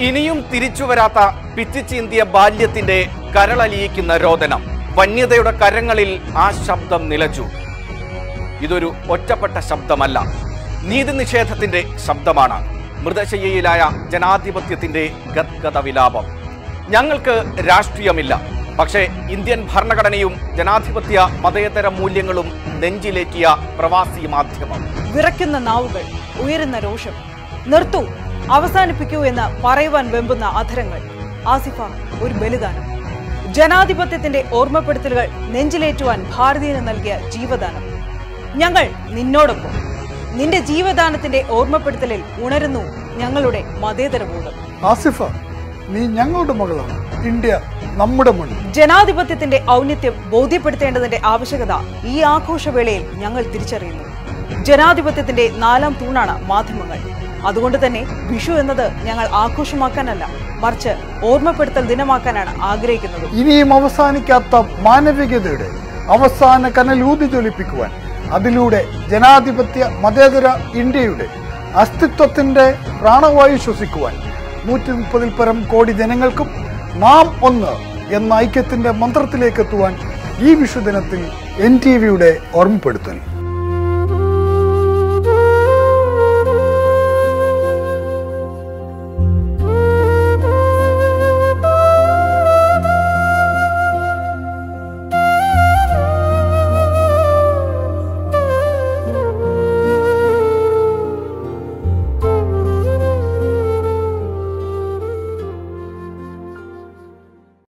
ഇനിയും തിരിച്ചു വരാത്ത പിച്ചിച്ചീന്തിയ ബാല്യത്തിന്റെ കരളലിയിക്കുന്ന രോദനം വന്യതയുടെ കരങ്ങളിൽ ആ ശബ്ദം നിലച്ചു ഇതൊരു ഒറ്റപ്പെട്ട ശബ്ദമല്ല നീതി നിഷേധത്തിന്റെ ശബ്ദമാണ് മൃതശയ്യയിലായ ജനാധിപത്യത്തിന്റെ ഗദ്ഗത വിലാപം ഞങ്ങൾക്ക് രാഷ്ട്രീയമില്ല പക്ഷേ ഇന്ത്യൻ ഭരണഘടനയും ജനാധിപത്യ മതേതര മൂല്യങ്ങളും നെഞ്ചിലേറ്റിയ പ്രവാസി മാധ്യമം വിറയ്ക്കുന്ന നാവുകൾ ഉയരുന്ന രോഷം നിർത്തൂ അവസാനിപ്പിക്കൂ എന്ന് പറയുവാൻ വെമ്പുന്ന അധരങ്ങൾ ആസിഫ ഒരു ബലിദാനം ജനാധിപത്യത്തിന്റെ ഓർമ്മപ്പെടുത്തലുകൾ നെഞ്ചിലേറ്റുവാൻ ഭാരതീയന് നൽകിയ ജീവദാനം ഞങ്ങൾ നിന്നോടൊപ്പം നിന്റെ ജീവദാനത്തിന്റെ ഓർമ്മപ്പെടുത്തലിൽ ഉണരുന്നു ഞങ്ങളുടെ മതേതര ബോധം ആസിഫ നീ ഞങ്ങളുടെ മകളാണ് ഇന്ത്യ നമ്മുടെ മണ്ണ് ജനാധിപത്യത്തിന്റെ ഔന്നിത്യം ബോധ്യപ്പെടുത്തേണ്ടതിന്റെ ആവശ്യകത ഈ ആഘോഷവേളയിൽ ഞങ്ങൾ തിരിച്ചറിയുന്നു ജനാധിപത്യത്തിന്റെ നാലാം തൂണാണ് മാധ്യമങ്ങൾ അതുകൊണ്ട് തന്നെ വിഷു എന്നത് ഞങ്ങൾ ആഘോഷമാക്കാനല്ല മറിച്ച് ഓർമ്മപ്പെടുത്തൽ ദിനമാക്കാനാണ് ആഗ്രഹിക്കുന്നത് ഇനിയും അവസാനിക്കാത്ത മാനവികതയുടെ അവസാന കനൽ ഊതി ജ്വലിപ്പിക്കുവാൻ അതിലൂടെ ജനാധിപത്യ മതേതര ഇന്ത്യയുടെ അസ്തിത്വത്തിന്റെ പ്രാണവായു ശ്വസിക്കുവാൻ നൂറ്റി മുപ്പതിൽ പരം കോടി ജനങ്ങൾക്കും നാം ഒന്ന് എന്ന ഐക്യത്തിന്റെ മന്ത്രത്തിലേക്ക് എത്തുവാൻ ഈ വിഷുദിനത്തിൽ എൻ ടി വിയുടെ ഓർമ്മപ്പെടുത്തൽ